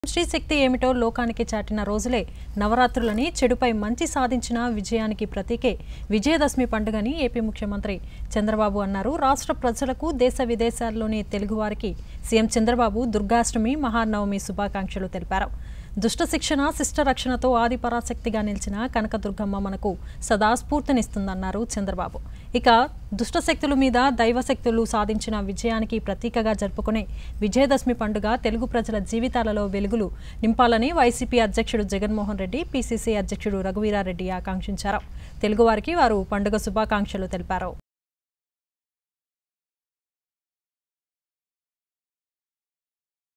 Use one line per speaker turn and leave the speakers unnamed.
శ్రీశక్తి ఏమిటో లోకానికి చాటిన రోజులే నవరాత్రులని చెడుపై మంచి సాధించిన విజయానికి ప్రతీకే విజయదశమి పండుగని ఏపీ ముఖ్యమంత్రి చంద్రబాబు అన్నారు రాష్ట్ర ప్రజలకు దేశ విదేశాల్లోని తెలుగువారికి సీఎం చంద్రబాబు దుర్గాష్టమి మహానవమి శుభాకాంక్షలు తెలిపారు దుష్ట శిక్షణ శిష్ట రక్షణతో ఆది పరాశక్తిగా నిలిచిన కనకదుర్గమ్మ మనకు సదా స్ఫూర్తినిస్తుందన్నారు చంద్రబాబు ఇక దుష్ట శక్తుల మీద దైవశక్తులు సాధించిన విజయానికి ప్రతీకగా జరుపుకునే విజయదశమి పండుగ తెలుగు ప్రజల జీవితాలలో వెలుగులు నింపాలని వైసీపీ అధ్యక్షుడు జగన్మోహన్ రెడ్డి పీసీసీ అధ్యక్షుడు రఘువీరారెడ్డి ఆకాంక్షించారు తెలుగువారికి వారు పండుగ శుభాకాంక్షలు తెలిపారు